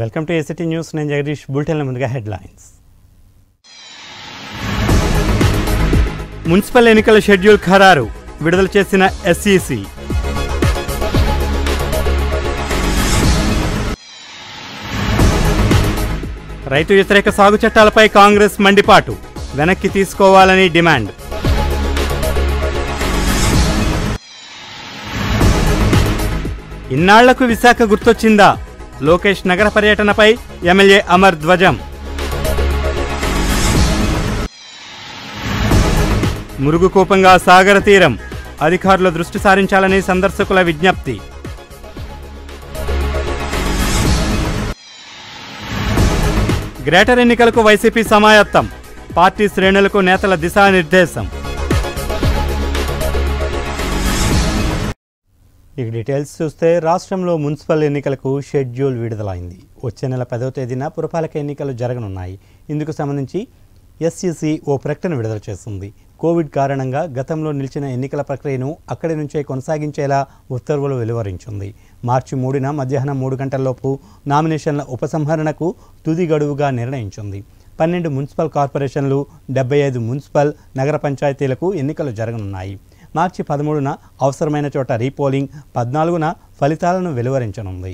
Welcome to ACT news నేను జగదీష్ బులెటిన్ల ముందుగా headlines municipal ఎన్నికల షెడ్యూల్ ఖరారు విడుదల చేసిన ఎస్ఈసి రైతు వ్యతిరేక సాగు చట్టాలపై కాంగ్రెస్ మండిపాటు వెనక్కి తీసుకోవాలని డిమాండ్ ఇన్నాళ్లకు విశాఖ గుర్తొచ్చిందా లోకేష్ నగర పర్యటనపై ఎమ్మెల్యే అమర్ ధ్వజం మురుగు కూపంగా సాగర తీరం అధికారుల దృష్టి సారించాలని సందర్శకుల విజ్ఞప్తి గ్రేటర్ ఎన్నికలకు వైసీపీ సమాయత్తం పార్టీ శ్రేణులకు నేతల దిశానిర్దేశం ఇక డీటెయిల్స్ చూస్తే రాష్ట్రంలో మున్సిపల్ ఎన్నికలకు షెడ్యూల్ విడుదలైంది వచ్చే నెల పదవ తేదీన పురపాలక ఎన్నికలు జరగనున్నాయి ఇందుకు సంబంధించి ఎస్ఈసి ఓ ప్రకటన విడుదల చేస్తుంది కోవిడ్ కారణంగా గతంలో నిలిచిన ఎన్నికల ప్రక్రియను అక్కడి నుంచే కొనసాగించేలా ఉత్తర్వులు వెలువరించింది మార్చి మూడున మధ్యాహ్నం మూడు గంటల్లోపు నామినేషన్ల ఉపసంహరణకు తుది గడువుగా నిర్ణయించింది పన్నెండు మున్సిపల్ కార్పొరేషన్లు డెబ్బై ఐదు మున్సిపల్ నగర పంచాయతీలకు ఎన్నికలు జరగనున్నాయి మార్చి పదమూడున అవసరమైన చోట రీపోలింగ్ పద్నాలుగున ఫలితాలను వెలువరించనుంది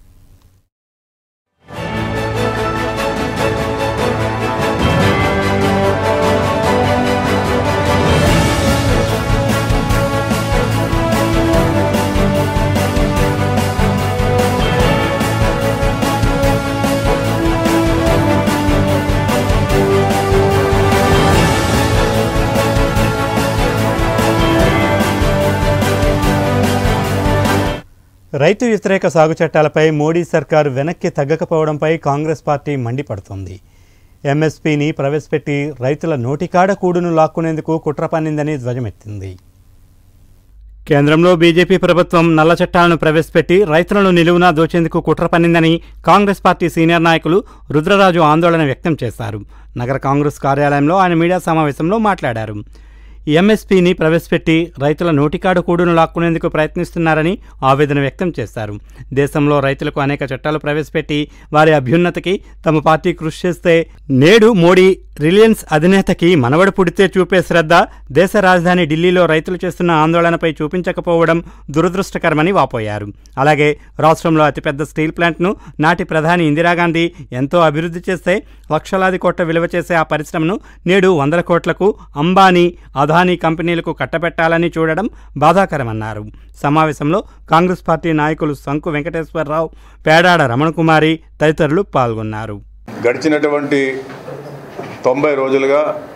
రైతు వ్యతిరేక సాగు చట్టాలపై మోడీ సర్కార్ వెనక్కి తగ్గకపోవడంపై కాంగ్రెస్ పార్టీ మండిపడుతోంది ఎంఎస్పీని ప్రవేశపెట్టి రైతుల నోటికాడ కూడును లాక్కునేందుకు కుట్ర పన్నిందని ధ్వజమెత్తింది కేంద్రంలో బీజేపీ ప్రభుత్వం నల్ల చట్టాలను ప్రవేశపెట్టి రైతులను నిలువునా దోచేందుకు కుట్ర పన్నిందని కాంగ్రెస్ పార్టీ సీనియర్ నాయకులు రుద్రరాజు ఆందోళన వ్యక్తం చేశారు నగర కాంగ్రెస్ కార్యాలయంలో ఆయన మీడియా సమావేశంలో మాట్లాడారు ఎంఎస్పీని ప్రవేశపెట్టి రైతుల నోటికాడు కూడును లాక్కునేందుకు ప్రయత్నిస్తున్నారని ఆవేదన వ్యక్తం చేశారు దేశంలో రైతులకు అనేక చట్టాలు ప్రవేశపెట్టి వారి అభ్యున్నతికి తమ పార్టీ కృషి చేస్తే నేడు మోడీ రిలయన్స్ అధినేతకి మనవడు పుడితే చూపే శ్రద్ధ దేశ రాజధాని ఢిల్లీలో రైతులు చేస్తున్న ఆందోళనపై చూపించకపోవడం దురదృష్టకరమని వాపోయారు అలాగే రాష్ట్రంలో అతిపెద్ద స్టీల్ ప్లాంట్ను నాటి ప్రధాని ఇందిరాగాంధీ ఎంతో అభివృద్ధి చేస్తే లక్షలాది కోట్ల విలువ చేసే ఆ పరిశ్రమను నేడు వందల కోట్లకు అంబానీ అదానీ కంపెనీలకు కట్టబెట్టాలని చూడడం బాధాకరమన్నారు సమావేశంలో కాంగ్రెస్ పార్టీ నాయకులు శంకు వెంకటేశ్వరరావు పేడాడ రమణకుమారి తదితరులు పాల్గొన్నారు గడిచినటువంటి తొంభై రోజులుగా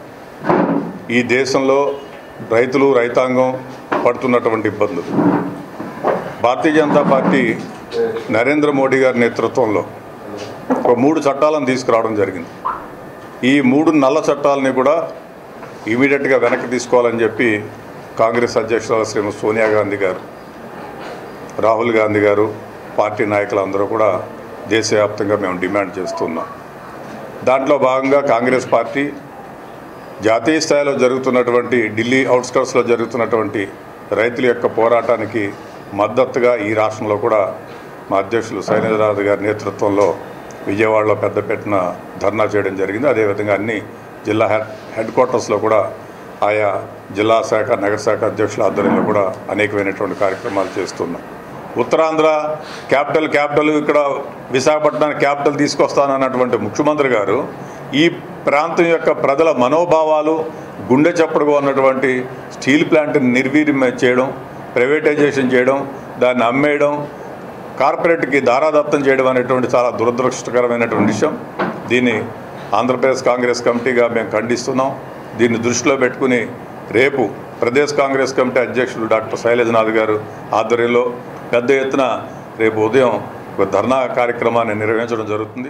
ఈ దేశంలో రైతులు రైతాంగం పడుతున్నటువంటి ఇబ్బందులు భారతీయ జనతా పార్టీ నరేంద్ర మోడీ గారి నేతృత్వంలో ఒక మూడు చట్టాలను తీసుకురావడం జరిగింది ఈ మూడు నల్ల చట్టాలని కూడా ఇమీడియట్గా వెనక్కి తీసుకోవాలని చెప్పి కాంగ్రెస్ అధ్యక్షురాలు శ్రీమతి సోనియా గాంధీ గారు రాహుల్ గాంధీ గారు పార్టీ నాయకులందరూ కూడా దేశవ్యాప్తంగా మేము డిమాండ్ చేస్తున్నాం దాంట్లో భాగంగా కాంగ్రెస్ పార్టీ జాతీయ స్థాయిలో జరుగుతున్నటువంటి ఢిల్లీ అవుట్స్కర్ట్స్లో జరుగుతున్నటువంటి రైతుల యొక్క పోరాటానికి మద్దతుగా ఈ రాష్ట్రంలో కూడా మా అధ్యక్షులు సైనిధరాజు గారి నేతృత్వంలో విజయవాడలో పెద్ద పెట్టిన ధర్నా చేయడం జరిగింది అదేవిధంగా అన్ని జిల్లా హెడ్ హెడ్ క్వార్టర్స్లో కూడా ఆయా జిల్లా శాఖ నగర శాఖ అధ్యక్షుల ఆధ్వర్యంలో కూడా అనేకమైనటువంటి కార్యక్రమాలు చేస్తున్నాం ఉత్తరాంధ్ర క్యాపిటల్ క్యాపిటల్ ఇక్కడ విశాఖపట్నానికి క్యాపిటల్ తీసుకొస్తానన్నటువంటి ముఖ్యమంత్రి గారు ఈ ప్రాంతం యొక్క ప్రజల మనోభావాలు గుండె చప్పుడుగా ఉన్నటువంటి స్టీల్ ప్లాంట్ని నిర్వీర్యం చేయడం ప్రైవేటైజేషన్ చేయడం దాన్ని అమ్మేయడం కార్పొరేట్కి దారాదత్తం చేయడం అనేటువంటి చాలా దురదృష్టకరమైనటువంటి విషయం దీన్ని ఆంధ్రప్రదేశ్ కాంగ్రెస్ కమిటీగా మేము ఖండిస్తున్నాం దీన్ని దృష్టిలో పెట్టుకుని రేపు ప్రదేశ్ కాంగ్రెస్ కమిటీ అధ్యక్షుడు డాక్టర్ శైలజనాథ్ గారు ఆధ్వర్యంలో పెద్ద ఎత్తున రేపు ఉదయం ఒక ధర్నా కార్యక్రమాన్ని నిర్వహించడం జరుగుతుంది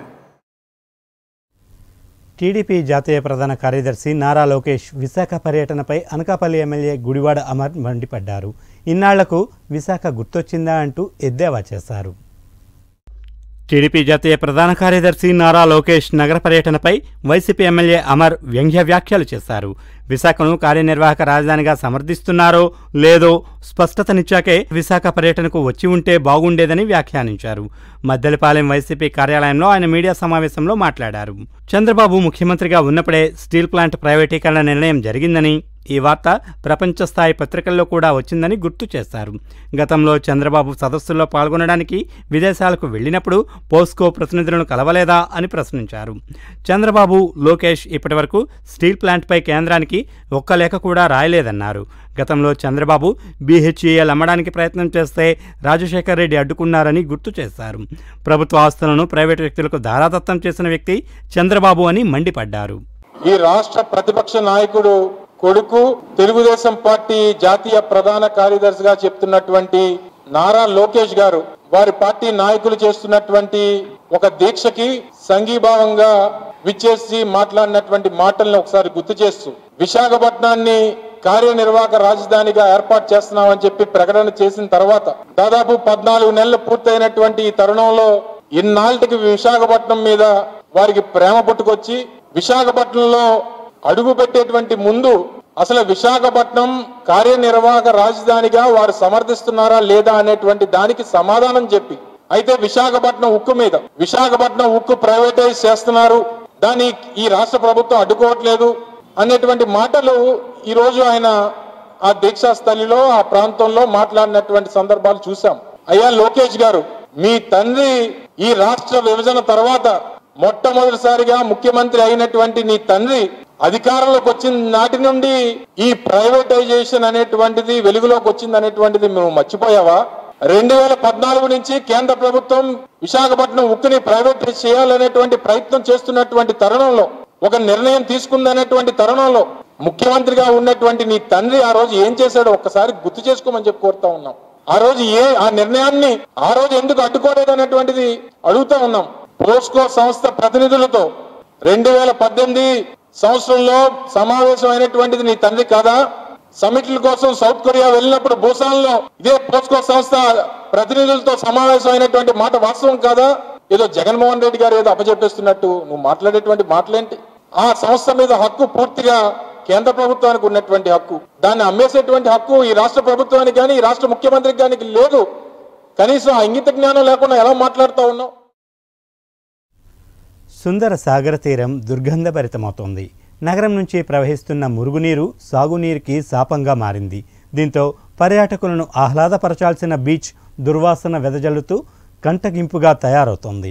టీడీపీ జాతీయ ప్రధాన కార్యదర్శి నారా లోకేష్ విశాఖ పర్యటనపై అనకాపల్లి ఎమ్మెల్యే గుడివాడ అమర్ మండిపడ్డారు ఇన్నాళ్లకు విశాఖ గుర్తొచ్చిందా అంటూ ఎద్దేవా చేశారు టీడీపీ జాతీయ ప్రధాన కార్యదర్శి నారా లోకేష్ నగర పర్యటనపై వైసీపీ ఎమ్మెల్యే అమర్ వ్యంగ్య వ్యాఖ్యలు చేశారు విశాఖను కార్యనిర్వాహక రాజధానిగా సమర్థిస్తున్నారో లేదో స్పష్టతనిచ్చాకే విశాఖ పర్యటనకు వచ్చి ఉంటే బాగుండేదని వ్యాఖ్యానించారు మద్దెలపాలెం వైసీపీ కార్యాలయంలో ఆయన మీడియా సమావేశంలో మాట్లాడారు చంద్రబాబు ముఖ్యమంత్రిగా ఉన్నప్పుడే స్టీల్ ప్లాంట్ ప్రైవేటీకరణ నిర్ణయం జరిగిందని ఈ వార్త ప్రపంచ స్థాయి పత్రికల్లో కూడా వచ్చిందని గుర్తు చేశారు గతంలో చంద్రబాబు సదస్సుల్లో పాల్గొనడానికి విదేశాలకు వెళ్ళినప్పుడు పోస్కో ప్రతినిధులను కలవలేదా అని ప్రశ్నించారు చంద్రబాబు లోకేష్ ఇప్పటివరకు స్టీల్ ప్లాంట్పై కేంద్రానికి ఒక్క లేఖ కూడా రాయలేదన్నారు గతంలో చంద్రబాబు బీహెచ్ఈఎల్ అమ్మడానికి ప్రయత్నం చేస్తే రాజశేఖర్ రెడ్డి అడ్డుకున్నారని గుర్తు చేశారు ప్రభుత్వ ఆస్తులను ప్రైవేటు వ్యక్తులకు దారాదత్తం చేసిన వ్యక్తి చంద్రబాబు అని మండిపడ్డారు ఈ రాష్ట్ర ప్రతిపక్ష నాయకుడు కొడుకు తెలుగుదేశం పార్టీ జాతీయ ప్రధాన కార్యదర్శిగా చెప్తున్నటువంటి నారా లోకేష్ గారు వారి పార్టీ నాయకులు చేస్తున్నటువంటి ఒక దీక్షకి సంఘీభావంగా విచ్చేసి మాట్లాడినటువంటి మాటలను ఒకసారి గుర్తు చేస్తూ విశాఖపట్నాన్ని కార్యనిర్వాహక రాజధానిగా ఏర్పాటు చేస్తున్నామని చెప్పి ప్రకటన చేసిన తర్వాత దాదాపు పద్నాలుగు నెలలు పూర్తయినటువంటి ఈ తరుణంలో ఇన్నాళ్ళకి విశాఖపట్నం మీద వారికి ప్రేమ పుట్టుకొచ్చి విశాఖపట్నంలో అడుగు పెట్టేటువంటి ముందు అసలు విశాఖపట్నం కార్యనిర్వాహక రాజధానిగా వారు సమర్థిస్తున్నారా లేదా అనేటువంటి దానికి సమాధానం చెప్పి అయితే విశాఖపట్నం ఉక్కు మీద విశాఖపట్నం ఉక్కు ప్రైవేటైజ్ చేస్తున్నారు దాన్ని ఈ రాష్ట్ర ప్రభుత్వం అడ్డుకోవట్లేదు అనేటువంటి మాటలు ఈ రోజు ఆయన ఆ దీక్షా స్థలిలో ఆ ప్రాంతంలో మాట్లాడినటువంటి సందర్భాలు చూసాం అయ్యా లోకేష్ గారు మీ తండ్రి ఈ రాష్ట్ర విభజన తర్వాత మొట్టమొదటిసారిగా ముఖ్యమంత్రి అయినటువంటి నీ తండ్రి అధికారంలోకి వచ్చిన నాటి నుండి ఈ ప్రైవేటైజేషన్ అనేటువంటిది వెలుగులోకి వచ్చింది అనేటువంటిది మేము మర్చిపోయావా రెండు వేల పద్నాలుగు నుంచి కేంద్ర ప్రభుత్వం విశాఖపట్నం ఉక్కుని ప్రైవేటైజ్ చేయాలనేటువంటి ప్రయత్నం చేస్తున్నటువంటి తరుణంలో ఒక నిర్ణయం తీసుకుందనేటువంటి తరుణంలో ముఖ్యమంత్రిగా ఉన్నటువంటి నీ తండ్రి ఆ రోజు ఏం చేశాడో ఒక్కసారి గుర్తు చేసుకోమని చెప్పి కోరుతా ఉన్నాం ఆ రోజు ఏ ఆ నిర్ణయాన్ని ఆ రోజు ఎందుకు అడ్డుకోలేదు అనేటువంటిది అడుగుతా ఉన్నాం పోస్కో సంస్థ ప్రతినిధులతో రెండు వేల పద్దెనిమిది సంవత్సరంలో సమావేశం అయినటువంటిది నీ తండ్రి కాదా సమిట్ల కోసం సౌత్ కొరియా వెళ్ళినప్పుడు భూసాన్లో ఇదే పోస్కో సంస్థ ప్రతినిధులతో సమావేశం అయినటువంటి మాట వాస్తవం కాదా ఏదో జగన్మోహన్ రెడ్డి గారు ఏదో అప్పచెప్పేస్తున్నట్టు నువ్వు మాట్లాడేటువంటి మాటలేంటి ఆ సంస్థ మీద హక్కు పూర్తిగా కేంద్ర ప్రభుత్వానికి ఉన్నటువంటి హక్కు దాన్ని అమ్మేసేటువంటి హక్కు ఈ రాష్ట్ర ప్రభుత్వానికి కానీ ఈ రాష్ట్ర ముఖ్యమంత్రికి కానీ లేదు కనీసం ఆ ఇంగిత జ్ఞానం లేకుండా ఎలా మాట్లాడుతూ ఉన్నావు సుందర సాగర తీరం దుర్గంధభరితమవుతోంది నగరం నుంచి ప్రవహిస్తున్న మురుగునీరు సాగునీరుకి శాపంగా మారింది దీంతో పర్యాటకులను ఆహ్లాదపరచాల్సిన బీచ్ దుర్వాసన వెదజల్లుతూ కంటగింపుగా తయారవుతోంది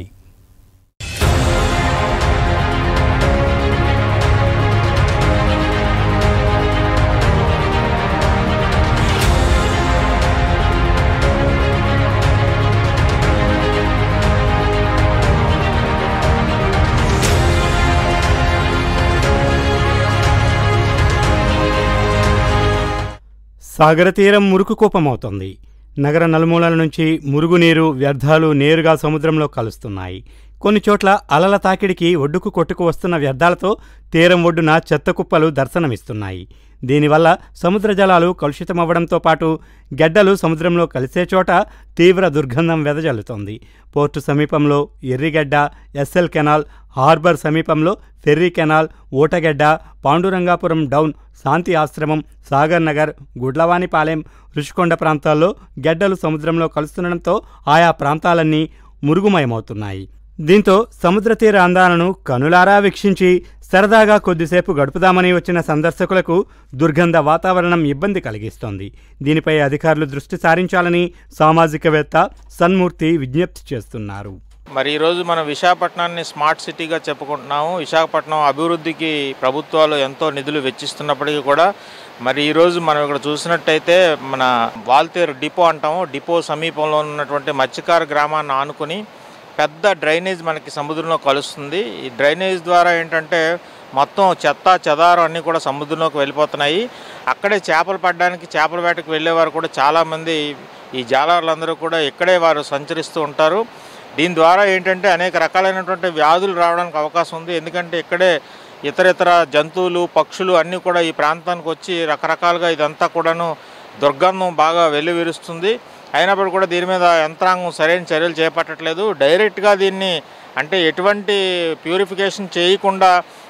సాగర తీరం మురుకు కూపమవుతోంది నగర నలుమూలల నుంచి మురుగునీరు వ్యర్థాలు నేరుగా సముద్రంలో కలుస్తున్నాయి కొన్ని చోట్ల అలల తాకిడికి ఒడ్డుకు కొట్టుకు వస్తున్న వ్యర్థాలతో తీరం ఒడ్డున చెత్త కుప్పలు దర్శనమిస్తున్నాయి దీనివల్ల సముద్ర జలాలు కలుషితమవ్వడంతో పాటు గెడ్డలు సముద్రంలో కలిసే చోట తీవ్ర దుర్గంధం వెదజల్లుతోంది పోర్టు సమీపంలో ఎర్రిగడ్డ ఎస్ఎల్ కెనాల్ హార్బర్ సమీపంలో ferry canal Ootagedda Pandurangapuram down Shanti Ashramam Sagar Nagar గుడ్లవానిపాలెం Rushikonda ప్రాంతాల్లో గెడ్డలు సముద్రంలో కలుస్తుండడంతో ఆయా ప్రాంతాలన్నీ మురుగుమయమవుతున్నాయి దీంతో సముద్ర తీర అందాలను కనులారా వీక్షించి సరదాగా కొద్దిసేపు గడుపుదామని వచ్చిన సందర్శకులకు దుర్గంధ వాతావరణం ఇబ్బంది కలిగిస్తోంది దీనిపై అధికారులు దృష్టి సారించాలని సామాజికవేత్త సన్మూర్తి విజ్ఞప్తి చేస్తున్నారు మరి ఈరోజు మనం విశాఖపట్నాన్ని స్మార్ట్ సిటీగా చెప్పుకుంటున్నాము విశాఖపట్నం అభివృద్ధికి ప్రభుత్వాలు ఎంతో నిధులు వెచ్చిస్తున్నప్పటికీ కూడా మరి ఈరోజు మనం ఇక్కడ చూసినట్టయితే మన వాల్తేరు డిపో అంటాము డిపో సమీపంలో ఉన్నటువంటి మత్స్యకార గ్రామాన్ని ఆనుకొని పెద్ద డ్రైనేజ్ మనకి సముద్రంలో కలుస్తుంది ఈ డ్రైనేజ్ ద్వారా ఏంటంటే మొత్తం చెత్త చెదారం అన్నీ కూడా సముద్రంలోకి వెళ్ళిపోతున్నాయి అక్కడే చేపలు పడడానికి చేపల వేటకు వెళ్ళేవారు కూడా చాలామంది ఈ జాలర్లందరూ కూడా ఇక్కడే వారు సంచరిస్తూ ఉంటారు దీని ద్వారా ఏంటంటే అనేక రకాలైనటువంటి వ్యాధులు రావడానికి అవకాశం ఉంది ఎందుకంటే ఇక్కడే ఇతర ఇతర జంతువులు పక్షులు అన్నీ కూడా ఈ ప్రాంతానికి వచ్చి రకరకాలుగా ఇదంతా కూడాను దుర్గంధం బాగా వెల్లువిరుస్తుంది అయినప్పుడు కూడా దీని మీద యంత్రాంగం సరైన చర్యలు చేపట్టట్లేదు డైరెక్ట్గా దీన్ని అంటే ఎటువంటి ప్యూరిఫికేషన్ చేయకుండా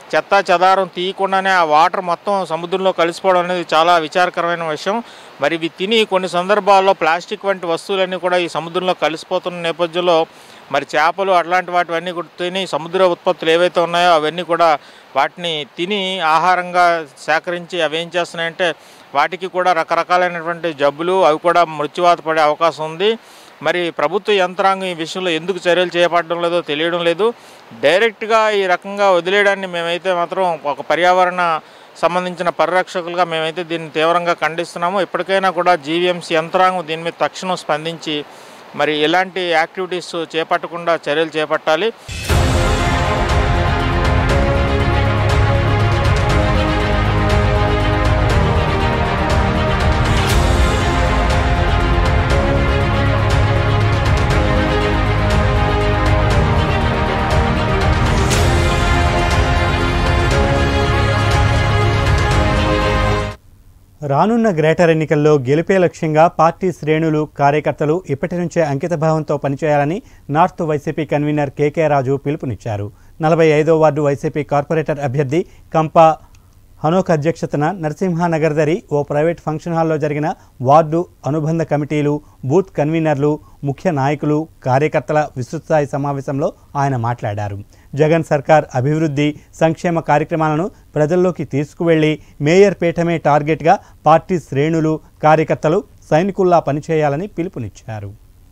చెత్త చెదారం తీయకుండానే ఆ వాటర్ మొత్తం సముద్రంలో కలిసిపోవడం అనేది చాలా విచారకరమైన విషయం మరి ఇవి తిని కొన్ని సందర్భాల్లో ప్లాస్టిక్ వంటి వస్తువులన్నీ కూడా ఈ సముద్రంలో కలిసిపోతున్న నేపథ్యంలో మరి చేపలు అట్లాంటి వాటివన్నీ కూడా తిని సముద్ర ఉత్పత్తులు ఏవైతే ఉన్నాయో అవన్నీ కూడా వాటిని తిని ఆహారంగా సేకరించి అవి ఏం చేస్తున్నాయంటే వాటికి కూడా రకరకాలైనటువంటి జబ్బులు అవి కూడా మృత్యువాత పడే అవకాశం ఉంది మరి ప్రభుత్వ యంత్రాంగం ఈ విషయంలో ఎందుకు చర్యలు చేపట్టడం లేదో తెలియడం లేదు డైరెక్ట్గా ఈ రకంగా వదిలేయడాన్ని మేమైతే మాత్రం ఒక పర్యావరణ సంబంధించిన పరిరక్షకులుగా మేమైతే దీన్ని తీవ్రంగా ఖండిస్తున్నాము ఇప్పటికైనా కూడా జీవీఎంసీ యంత్రాంగం దీని మీద తక్షణం స్పందించి మరి ఎలాంటి యాక్టివిటీస్ చేపట్టకుండా చర్యలు చేపట్టాలి రానున్న గ్రేటర్ ఎన్నికల్లో గెలిపే లక్ష్యంగా పార్టీ శ్రేణులు కార్యకర్తలు ఇప్పటి నుంచే అంకితభావంతో పనిచేయాలని north YCP convener KK Raju పిలుపునిచ్చారు నలభై ఐదో వార్డు వైసీపీ కార్పొరేటర్ అభ్యర్థి కంపా హనోక్ అధ్యక్షతన నరసింహానగర్ దరి ఓ ప్రైవేట్ ఫంక్షన్ హాల్లో జరిగిన వార్డు అనుబంధ కమిటీలు బూత్ కన్వీనర్లు ముఖ్య నాయకులు కార్యకర్తల విస్తృతస్థాయి సమావేశంలో ఆయన మాట్లాడారు జగన్ సర్కార్ అభివృద్ధి సంక్షేమ కార్యక్రమాలను ప్రజల్లోకి తీసుకువెళ్లి మేయర్ పీఠమే టార్గెట్గా పార్టీ శ్రేణులు కార్యకర్తలు సైనికుల్లా పనిచేయాలని పిలుపునిచ్చారు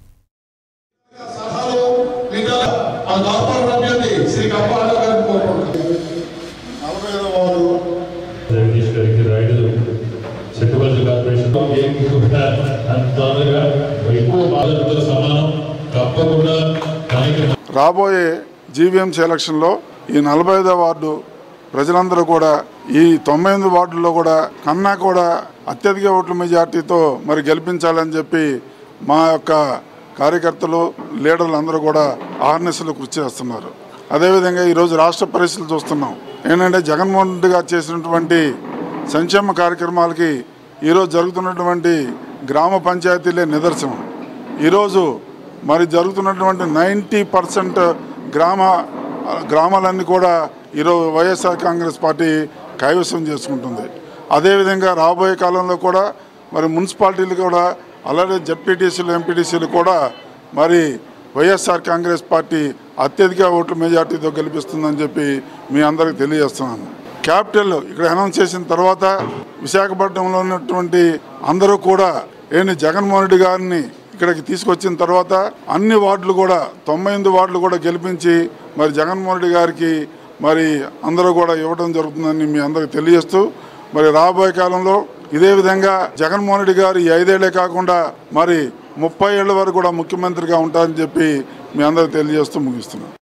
సలహాలు ఇంకా ఆ కార్పొరేట్ అభ్యర్థి శ్రీ కప్పాల గారిని కోరుకుంటున్నాను నలభై ఐదో వార్డు జగదీష్ గారికి రైతులు సెట్టుబడి కార్పొరేషన్ ఏం కూడా అంత తొందరగా ఎక్కువ బాధితులతో సమానం తప్పకుండా కార్యక్రమం రాబోయే జీవీఎంసీ ఎలక్షన్లో ఈ నలభై ఐదో వార్డు ప్రజలందరూ కూడా ఈ తొంభై ఎనిమిది వార్డుల్లో కూడా కన్నా కూడా అత్యధిక ఓట్ల మెజార్టీతో మరి గెలిపించాలని చెప్పి మా యొక్క కార్యకర్తలు లీడర్లు అందరూ కూడా ఆర్నెస్లు కృషి చేస్తున్నారు అదేవిధంగా ఈరోజు రాష్ట్ర పరిస్థితులు చూస్తున్నాం ఏంటంటే జగన్మోహన్ రెడ్డి గారు చేసినటువంటి సంక్షేమ కార్యక్రమాలకి ఈరోజు జరుగుతున్నటువంటి గ్రామ పంచాయతీలే నిదర్శనం ఈరోజు మరి జరుగుతున్నటువంటి నైంటీ పర్సెంట్ గ్రామ గ్రామాలన్నీ కూడా ఈరోజు వైఎస్ఆర్ కాంగ్రెస్ పార్టీ కైవసం చేసుకుంటుంది అదేవిధంగా రాబోయే కాలంలో కూడా మరి మున్సిపాలిటీలు కూడా అలాగే జడ్పీటీసీలు ఎంపీటీసీలు కూడా మరి వైఎస్ఆర్ కాంగ్రెస్ పార్టీ అత్యధిక ఓట్ల మెజార్టీతో గెలిపిస్తుందని చెప్పి మీ అందరికి తెలియజేస్తున్నాను క్యాపిటల్ ఇక్కడ అనౌన్స్ చేసిన తర్వాత విశాఖపట్నంలో ఉన్నటువంటి అందరూ కూడా ఏంటి జగన్మోహన్ రెడ్డి గారిని ఇక్కడికి తీసుకొచ్చిన తర్వాత అన్ని వార్డులు కూడా తొంభై ఎనిమిది వార్డులు కూడా గెలిపించి మరి జగన్మోహన్ రెడ్డి గారికి మరి అందరూ కూడా ఇవ్వడం జరుగుతుందని మీ అందరికి తెలియజేస్తూ మరి రాబోయే కాలంలో ఇదే విధంగా జగన్మోహన్ రెడ్డి గారు ఈ ఐదేళ్లే కాకుండా మరి ముప్పై ఏళ్ల వరకు కూడా ముఖ్యమంత్రిగా ఉంటారని చెప్పి మీ అందరికి తెలియజేస్తూ ముగిస్తున్నాను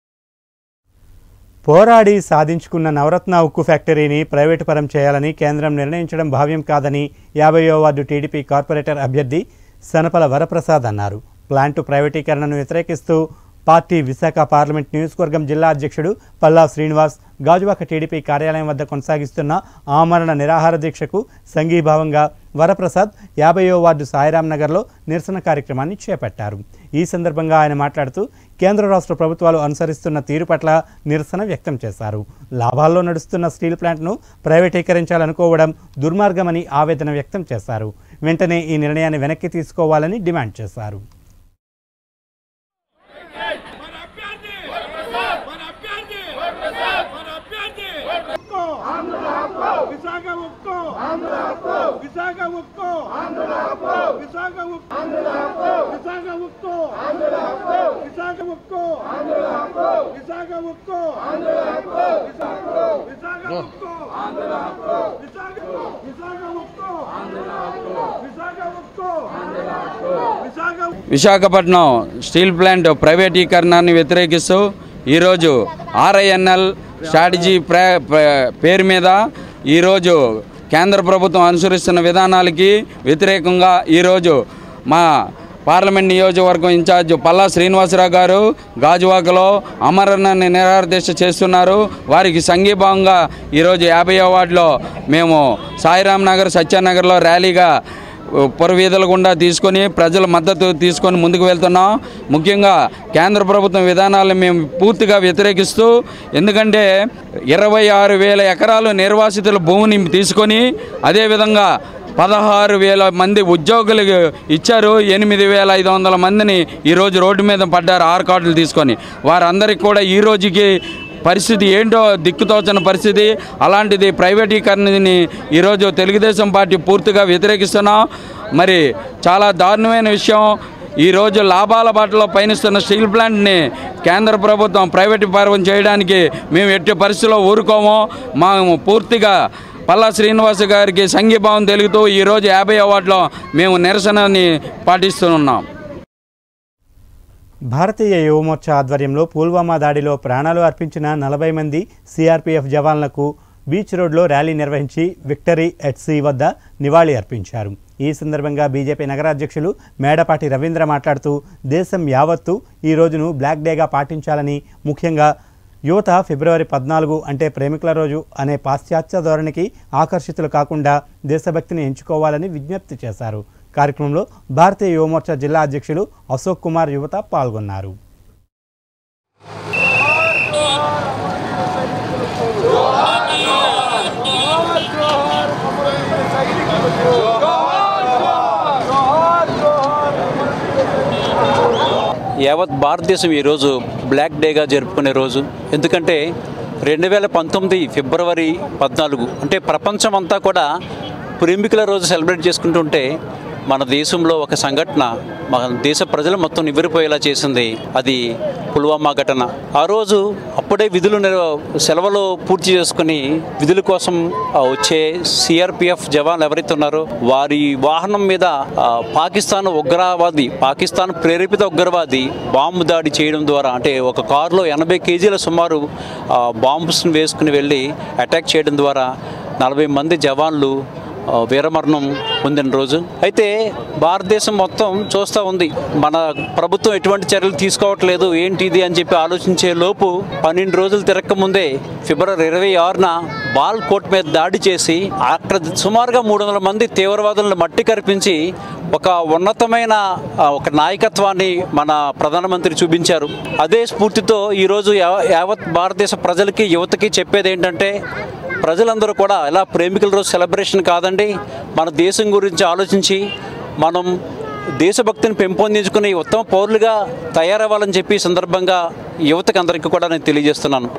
పోరాడి సాధించుకున్న నవరత్న ఉక్కు ఫ్యాక్టరీని ప్రైవేటు పరం చేయాలని కేంద్రం నిర్ణయించడం భావ్యం కాదని యాభైవ వార్డు టీడీపీ కార్పొరేటర్ అభ్యర్థి సనపల వరప్రసాద్ అన్నారు ప్లాంటు ప్రైవేటీకరణను వ్యతిరేకిస్తూ పార్టీ విశాఖ పార్లమెంట్ నియోజకవర్గం జిల్లా అధ్యక్షుడు పల్లా శ్రీనివాస్ గాజువాక టీడీపీ కార్యాలయం వద్ద కొనసాగిస్తున్న ఆమరణ నిరాహార దీక్షకు సంఘీభావంగా వరప్రసాద్ యాభైవ వార్డు సాయిరాం నగర్లో నిరసన కార్యక్రమాన్ని చేపట్టారు ఈ సందర్భంగా ఆయన మాట్లాడుతూ కేంద్ర రాష్ట్ర ప్రభుత్వాలు అనుసరిస్తున్న తీరు పట్ల నిరసన వ్యక్తం చేశారు లాభాల్లో నడుస్తున్న స్టీల్ ప్లాంట్ను ప్రైవేటీకరించాలనుకోవడం దుర్మార్గమని ఆవేదన వ్యక్తం చేశారు వెంటనే ఈ నిర్ణయాన్ని వెనక్కి తీసుకోవాలని డిమాండ్ చేశారు విశాఖ ఉక్కు విశాఖ ఉక్కు విశాఖ ఉక్కు విశాఖ ఉక్కు విశాఖ ఉక్కు విశాఖ ఉక్కు విశాఖ ఉక్కు విశాఖ విశాఖ ఉక్కు విశాఖ ఉక్కు విశాఖ విశాఖపట్నం స్టీల్ ప్లాంట్ ప్రైవేటీకరణాన్ని వ్యతిరేకిస్తూ ఈరోజు ఆర్ఐఎన్ఎల్ స్ట్రాటజీ ప్ర ప్ర- పేరు మీద ఈరోజు కేంద్ర ప్రభుత్వం అనుసరిస్తున్న విధానాలకి వ్యతిరేకంగా ఈరోజు మా పార్లమెంట్ నియోజకవర్గం ఇన్ఛార్జ్ పల్లా శ్రీనివాసరావు గారు గాజువాకలో అమరనాన్ని నిరాదీక్ష చేస్తున్నారు వారికి సంఘీభావంగా ఈరోజు యాభై వార్డులో మేము సాయిరాం నగర్ సత్యానగర్లో ర్యాలీగా పురవీధుల గుండా తీసుకొని ప్రజల మద్దతు తీసుకొని ముందుకు వెళ్తున్నాం ముఖ్యంగా కేంద్ర ప్రభుత్వం విధానాలను మేము పూర్తిగా వ్యతిరేకిస్తూ ఎందుకంటే ఇరవై ఆరు వేల ఎకరాలు నిర్వాసితుల భూమిని తీసుకొని అదేవిధంగా పదహారు వేల మంది ఉద్యోగులు ఇచ్చారు ఎనిమిది వేల ఐదు వందల మందిని ఈరోజు రోడ్డు మీద పడ్డారు ఆరు కార్డులు తీసుకొని వారందరికీ కూడా ఈ రోజుకి పరిస్థితి ఏంటో దిక్కుతోచని పరిస్థితి అలాంటిది ప్రైవేటీకరణని ఈరోజు తెలుగుదేశం పార్టీ పూర్తిగా వ్యతిరేకిస్తున్నాం మరి చాలా దారుణమైన విషయం ఈరోజు లాభాల బాటలో పయనిస్తున్న స్టీల్ ప్లాంట్ని కేంద్ర ప్రభుత్వం ప్రైవేటీకరణ చేయడానికి మేము ఎట్టి పరిస్థితిలో ఊరుకోము మేము పూర్తిగా పల్లా శ్రీనివాస్ గారికి సంఘీభావం తెలుగుతూ ఈరోజు యాభై అవార్డులో మేము నిరసనని పాటిస్తున్నాం భారతీయ యువమోర్చా ఆధ్వర్యంలో పుల్వామా దాడిలో ప్రాణాలు అర్పించిన నలభై మంది సిఆర్పీఎఫ్ జవాన్లకు బీచ్ రోడ్లో ర్యాలీ నిర్వహించి విక్టరీ ఎట్ సీ వద్ద నివాళి అర్పించారు ఈ సందర్భంగా బీజేపీ నగరాధ్యక్షులు మేడపాటి రవీంద్ర మాట్లాడుతూ దేశం యావత్తు ఈ రోజును బ్లాక్ డేగా పాటించాలని ముఖ్యంగా యువత ఫిబ్రవరి పద్నాలుగు అంటే ప్రేమికుల రోజు అనే పాశ్చాత్య ధోరణికి ఆకర్షితులు కాకుండా దేశభక్తిని ఎంచుకోవాలని విజ్ఞప్తి చేశారు కార్యక్రమంలో భారతీయ యువమోర్చా జిల్లా అధ్యక్షులు అశోక్ కుమార్ యువత పాల్గొన్నారు యావత్ భారతదేశం ఈరోజు బ్లాక్ డేగా జరుపుకునే రోజు ఎందుకంటే రెండు వేల పంతొమ్మిది ఫిబ్రవరి పద్నాలుగు అంటే ప్రపంచం అంతా కూడా ప్రేమికుల రోజు సెలబ్రేట్ చేసుకుంటుంటే మన దేశంలో ఒక సంఘటన మన దేశ ప్రజలు మొత్తం నివ్వెరపోయేలా చేసింది అది పుల్వామా ఘటన ఆ రోజు అప్పుడే విధులు నిర్వ- సెలవులు పూర్తి చేసుకుని విధుల కోసం ఆ, వచ్చే సిఆర్పిఎఫ్ జవాన్లు ఎవరైతే ఉన్నారో వారి వాహనం మీద ఆ, పాకిస్తాన్ ఉగ్రవాది పాకిస్తాన్ ప్రేరేపిత ఉగ్రవాది బాంబు దాడి చేయడం ద్వారా అంటే ఒక కారులో ఎనభై కేజీల సుమారు ఆ, బాంబ్స్ని వేసుకుని వెళ్ళి అటాక్ చేయడం ద్వారా నలభై మంది జవాన్లు ఆ, వీరమరణం పొందిన రోజు అయితే భారతదేశం మొత్తం చూస్తూ ఉంది మన ప్రభుత్వం ఎటువంటి చర్యలు తీసుకోవట్లేదు ఏంటి ఇది అని చెప్పి ఆలోచించే లోపు పన్నెండు రోజులు తిరక్క ముందే ఫిబ్రవరి ఇరవై ఆరున బాల్ కోట్ మీద దాడి చేసి అక్కడ సుమారుగా మూడు వందల మంది తీవ్రవాదులను మట్టి కరిపించి ఒక ఉన్నతమైన ఆ, ఒక నాయకత్వాన్ని మన ప్రధానమంత్రి చూపించారు అదే స్ఫూర్తితో ఈరోజు యా- యావత్ భారతదేశ ప్రజలకి యువతకి చెప్పేది ఏంటంటే ప్రజలందరూ కూడా ఎలా ప్రేమికుల రోజు సెలబ్రేషన్ కాదండి మన దేశం గురించి ఆలోచించి మనం దేశభక్తిని పెంపొందించుకుని ఉత్తమ పౌరులుగా తయారవ్వాలని చెప్పి ఈ సందర్భంగా యువతకు అందరికీ కూడా నేను తెలియజేస్తున్నాను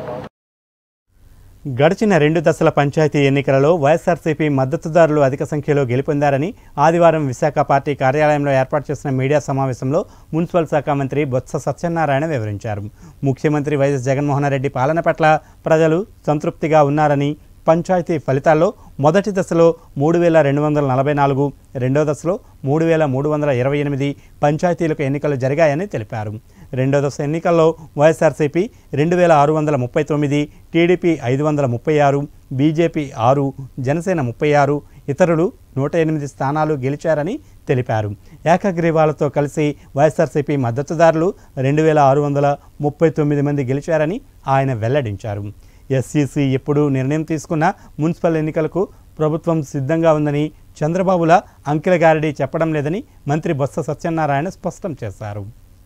గడిచిన రెండు దశల పంచాయతీ ఎన్నికలలో వైఎస్ఆర్సీపీ మద్దతుదారులు అధిక సంఖ్యలో గెలుపొందారని ఆదివారం విశాఖ పార్టీ కార్యాలయంలో ఏర్పాటు చేసిన మీడియా సమావేశంలో మున్సిపల్ శాఖ మంత్రి బొత్స సత్యనారాయణ వివరించారు ముఖ్యమంత్రి వైఎస్ జగన్మోహన్ రెడ్డి పాలన పట్ల ప్రజలు సంతృప్తిగా ఉన్నారని పంచాయతీ ఫలితాల్లో మొదటి దశలో మూడు వేల రెండు వందల నలభై నాలుగు రెండో దశలో మూడు వేల మూడు వందల ఇరవై ఎనిమిది పంచాయతీలకు ఎన్నికలు జరిగాయని తెలిపారు రెండో దశ ఎన్నికల్లో వైఎస్ఆర్సీపీ రెండు వేల ఆరు వందల ముప్పై తొమ్మిది టీడీపీ ఐదు వందల ముప్పై ఆరు బీజేపీ ఆరు జనసేన ముప్పై ఆరు ఇతరులు నూట ఎనిమిది స్థానాలు గెలిచారని తెలిపారు ఏకగ్రీవాలతో కలిసి వైఎస్ఆర్సీపీ మద్దతుదారులు రెండు వేల ఆరు వందల ముప్పై తొమ్మిది మంది గెలిచారని ఆయన వెల్లడించారు ఎస్సీసీ ఎప్పుడు నిర్ణయం తీసుకున్న మున్సిపల్ ఎన్నికలకు ప్రభుత్వం సిద్ధంగా ఉందని చంద్రబాబుల అంకెల గారడి చెప్పడం లేదని మంత్రి బొత్స సత్యనారాయణ స్పష్టం చేశారు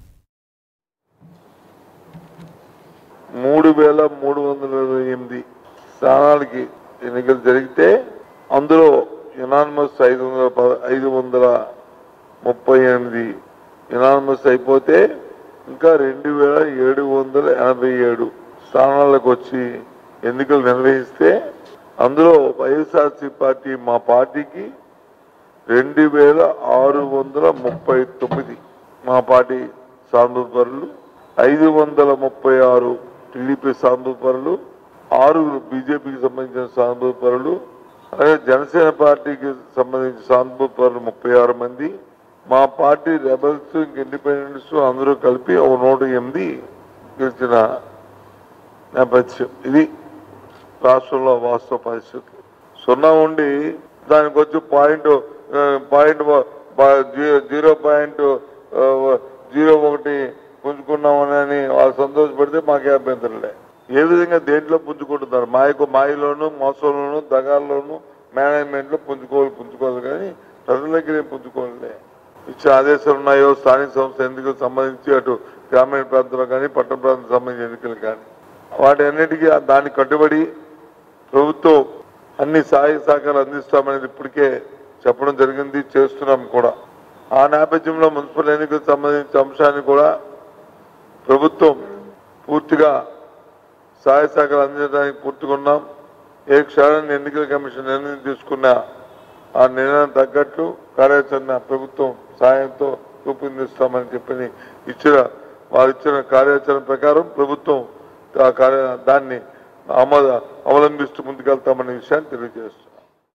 మూడు వేల మూడు వందల ఇరవై ఎనిమిది స్థానాలకి ఎన్నికలు జరిగితే అందులో యునానిమస్ ఐదు వందల ప- ఐదు వందల ముప్పై ఎనిమిది యునానిమస్ అయిపోతే ఇంకా రెండు వేల ఏడు వందల ఎనభై ఏడు స్థానాలకు వచ్చి ఎన్నికలు నిర్వహిస్తే అందులో వైఎస్ఆర్సీ పార్టీ మా పార్టీకి రెండు వేల ఆరు వందల ముప్పై తొమ్మిది మా పార్టీ సాంబపరులు ఐదు వందల ముప్పై ఆరు టీడీపీ సాంబపరులు ఆరుగురు బీజేపీకి సంబంధించిన సాంబపరులు అలాగే జనసేన పార్టీకి సంబంధించిన సాంబపరులు ముప్పై ఆరు మంది మా పార్టీ రెబల్స్ ఇండిపెండెంట్స్ అందరూ కలిపి ఒక నూట ఎనిమిది గెలిచిన నేపథ్యం ఇది రాష్ట్రంలో వాస్తవ పరిస్థితులు సున్నా ఉండి దానికి వచ్చి పాయింట్ ఆ, పాయింట్ వ- ప- జీ- జీరో పాయింట్ ఆ, జీరో ఒకటి పుంజుకున్నామని వాళ్ళు సంతోషపడితే మాకే అభ్యంతరం లే ఏ విధంగా దేంట్లో పుంజుకుంటున్నారు మాయకు మాయలోను మోసంలోను దగాల్లోను మేనేజ్మెంట్లో పుంజుకోవాలి పుంజుకోవాలి కానీ ప్రజల దగ్గర ఏం పుంజుకోలే ఇచ్చే ఆదేశాలు ఉన్నాయో స్థానిక సంస్థ ఎన్నికలకు సంబంధించి అటు గ్రామీణ ప్రాంతంలో కానీ పట్టణ ప్రాంతానికి సంబంధించిన ఎన్నికలు కానీ వాటి అన్నిటికీ దానికి కట్టుబడి ప్రభుత్వం అన్ని సహాయ సహకారాలు అందిస్తామనేది ఇప్పటికే చెప్పడం జరిగింది చేస్తున్నాం కూడా ఆ నేపథ్యంలో మున్సిపల్ ఎన్నికలకు సంబంధించిన అంశాన్ని కూడా ప్రభుత్వం పూర్తిగా సహాయ సహకారాలు అందించడానికి పూర్తిగా ఉన్నాం ఏ క్షణాన్ని ఎన్నికల కమిషన్ నిర్ణయం తీసుకున్న ఆ నిర్ణయం తగ్గట్టు కార్యాచరణ ప్రభుత్వం సాయంతో రూపొందిస్తామని చెప్పి ఇచ్చిన వారు ఇచ్చిన కార్యాచరణ ప్రకారం ప్రభుత్వం ఆ కార్య దాన్ని అమలు అవలంబిస్తూ ముందుకెళ్తామనే విషయాన్ని తెలియజేస్తున్నాం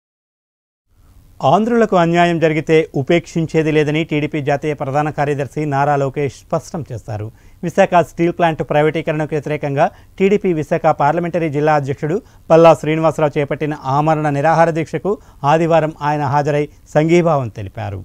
ఆంధ్రులకు అన్యాయం జరిగితే ఉపేక్షించేది లేదని టీడీపీ జాతీయ ప్రధాన కార్యదర్శి నారా లోకేష్ స్పష్టం చేశారు విశాఖ స్టీల్ ప్లాంట్ ప్రైవేటీకరణకు వ్యతిరేకంగా టీడీపీ విశాఖ పార్లమెంటరీ జిల్లా అధ్యక్షుడు పల్లా శ్రీనివాసరావు చేపట్టిన ఆమరణ నిరాహార దీక్షకు ఆదివారం ఆయన హాజరై సంఘీభావం తెలిపారు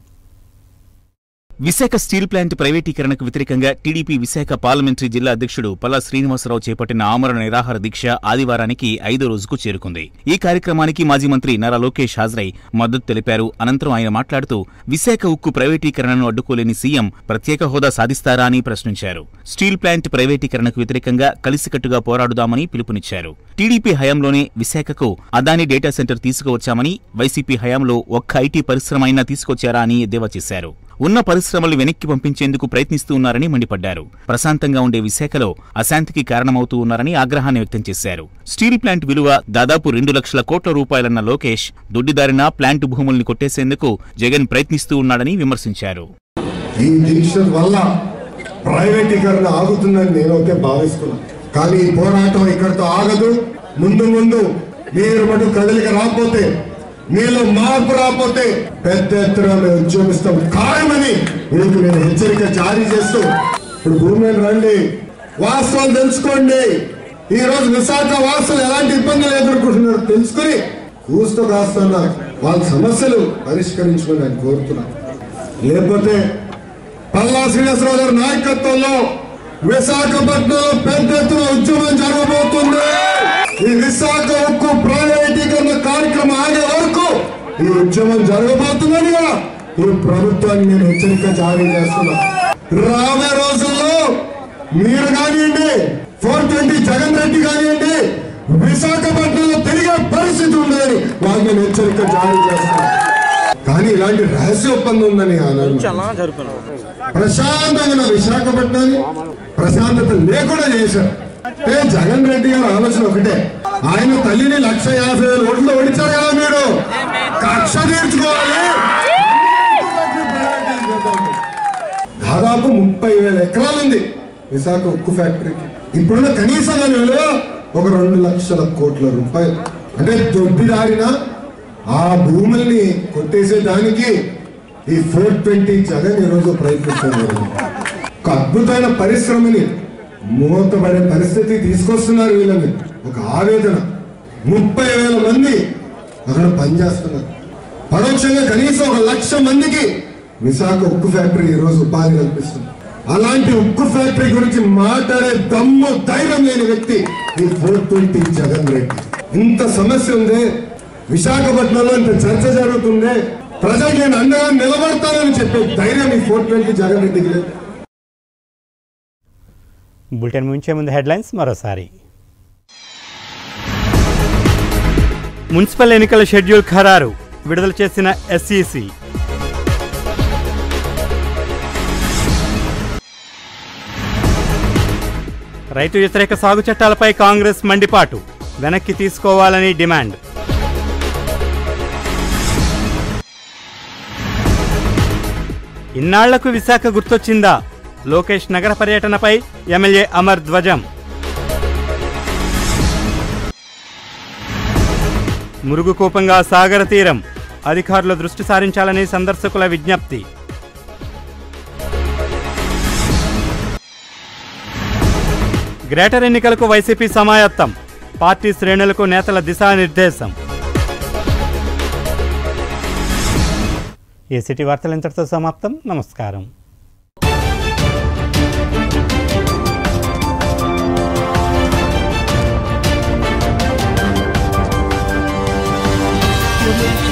విశాఖ స్టీల్ ప్లాంట్ ప్రైవేటీకరణకు వ్యతిరేకంగా టీడీపీ విశాఖ పార్లమెంటరీ జిల్లా అధ్యక్షుడు పల్లా శ్రీనివాసరావు చేపట్టిన ఆమరణ నిరాహార దీక్ష ఆదివారానికి ఐదో రోజుకు చేరుకుంది ఈ కార్యక్రమానికి మాజీ మంత్రి నారా లోకేష్ హాజరై మద్దతు తెలిపారు అనంతరం ఆయన మాట్లాడుతూ విశాఖ ఉక్కు ప్రైవేటీకరణను అడ్డుకోలేని సీఎం ప్రత్యేక హోదా సాధిస్తారా అని ప్రశ్నించారు స్టీల్ ప్లాంట్ ప్రైవేటీకరణకు వ్యతిరేకంగా కలిసికట్టుగా పోరాడుదామని పిలుపునిచ్చారు టీడీపీ హయాంలోనే విశాఖకు అదాని డేటా సెంటర్ తీసుకువచ్చామని వైసీపీ హయాంలో ఒక్క ఐటీ పరిశ్రమ అయినా తీసుకొచ్చారా అని ఎద్దేవా చేశారు ఉన్న పరిశ్రమలు వెనక్కి పంపించేందుకు ప్రయత్నిస్తూ ఉన్నారని మండిపడ్డారు ప్రశాంతంగా ఉండే విశాఖలో అశాంతికి కారణమవుతూ ఉన్నారని ఆగ్రహాన్ని వ్యక్తం చేశారు స్టీల్ ప్లాంట్ విలువ దాదాపు రెండు లక్షల కోట్ల రూపాయలన్న లోకేష్ దొడ్డిదారిన ప్లాంట్ భూముల్ని కొట్టేసేందుకు జగన్ ప్రయత్నిస్తూ ఉన్నాడని విమర్శించారు ఈ దీక్ష వల్ల ప్రైవేటీకరణ ఆగుతుందని నేనైతే భావిస్తున్నాను కానీ ఈ పోరాటం ఇక్కడితో ఆగదు ముందు ముందు మీరు మటు కదలిక రాకపోతే మీలో మార్పు రాకపోతే పెద్ద ఎత్తున మేము ఉద్యమిస్తాం ఖాయమని మీకు నేను హెచ్చరిక జారీ చేస్తూ ఇప్పుడు భూమి మీద రండి వాస్తవాలు తెలుసుకోండి ఈ రోజు విశాఖ వాసులు ఎలాంటి ఇబ్బందులు ఎదుర్కొంటున్నారో తెలుసుకుని కూస్తూ కాస్తున్న వాళ్ళ సమస్యలు పరిష్కరించుకొని నేను కోరుతున్నాను లేకపోతే పల్లా శ్రీనివాసరావు గారి నాయకత్వంలో విశాఖపట్నంలో పెద్ద ఎత్తున ఉద్యమం జరగబోతుంది ఈ విశాఖ ఉక్కు ప్రైవేటీకరణ కార్యక్రమం ఆగే వరకు ఈ ఉద్యమం జరగబోతుందని కూడా ఈ ప్రభుత్వాన్ని నేను హెచ్చరిక జారీ చేస్తున్నా రాబోయే రోజుల్లో మీరు కానివ్వండి ఫోర్ ట్వంటీ జగన్ రెడ్డి కానివ్వండి విశాఖపట్నంలో తిరిగే పరిస్థితి ఉందని వాళ్ళని నేను హెచ్చరిక జారీ చేస్తున్నా కానీ ఇలాంటి రహస్య ఒప్పందం ఉందని ఆనాడు ప్రశాంతమైన విశాఖపట్నాన్ని ప్రశాంతత లేకుండా చేశారు అంటే జగన్ రెడ్డి గారి ఆలోచన ఒకటే ఆయన తల్లిని లక్ష యాభై వేల ఓట్లు ఓడించారు కదా మీరు కక్ష తీర్చుకోవాలి దాదాపు ముప్పై వేల ఎకరాలు ఉంది విశాఖ ఉక్కు ఫ్యాక్టరీకి ఇప్పుడున్న కనీస దాని విలువ ఒక రెండు లక్షల కోట్ల రూపాయలు అంటే దొడ్డిదారిన ఆ భూముల్ని కొట్టేసే దానికి ఈ ఫోర్ ట్వంటీ జగన్ ఈరోజు ప్రయత్నిస్తున్నారు ఒక అద్భుతమైన పరిశ్రమని మూతపడే పరిస్థితి తీసుకొస్తున్నారు వీళ్ళని ఒక ఆవేదన ముప్పై వేల మంది అక్కడ పనిచేస్తున్నారు పరోక్షంగా కనీసం ఒక లక్ష మందికి విశాఖ ఉక్కు ఫ్యాక్టరీ ఈ రోజు ఉపాధి కల్పిస్తుంది అలాంటి ఉక్కు ఫ్యాక్టరీ గురించి మాట్లాడే దమ్ము ధైర్యం లేని వ్యక్తి ఈ ఫోర్ ట్వంటీ జగన్ రెడ్డి ఇంత సమస్య ఉంది విశాఖపట్నంలో ఇంత చర్చ జరుగుతుంది ప్రజలకు నేను అండగా నిలబడతానని చెప్పే ధైర్యం ఈ ఫోర్ ట్వంటీ జగన్ రెడ్డికి లేదు బులెటిన్ ముంచే ముందు హెడ్లైన్స్ మరోసారి మున్సిపల్ ఎన్నికల షెడ్యూల్ ఖరారు విడుదల చేసిన ఎస్ఈసి రైతు వ్యతిరేక సాగు చట్టాలపై కాంగ్రెస్ మండిపాటు వెనక్కి తీసుకోవాలని డిమాండ్ ఇన్నాళ్లకు విశాఖ గుర్తొచ్చిందా లోకేష్ నగర పర్యటనపై ఎమ్మెల్యే అమర్ ధ్వజం మురుగుకూపంగా సాగర తీరం అధికారులు దృష్టి సారించాలని సందర్శకుల విజ్ఞప్తి గ్రేటర్ ఎన్నికలకు వైసీపీ సమాయత్తం పార్టీ శ్రేణులకు నేతల దిశానిర్దేశం ఈ సిటీ వార్తలు ఇంతటితో సమాప్తం నమస్కారం Thank you.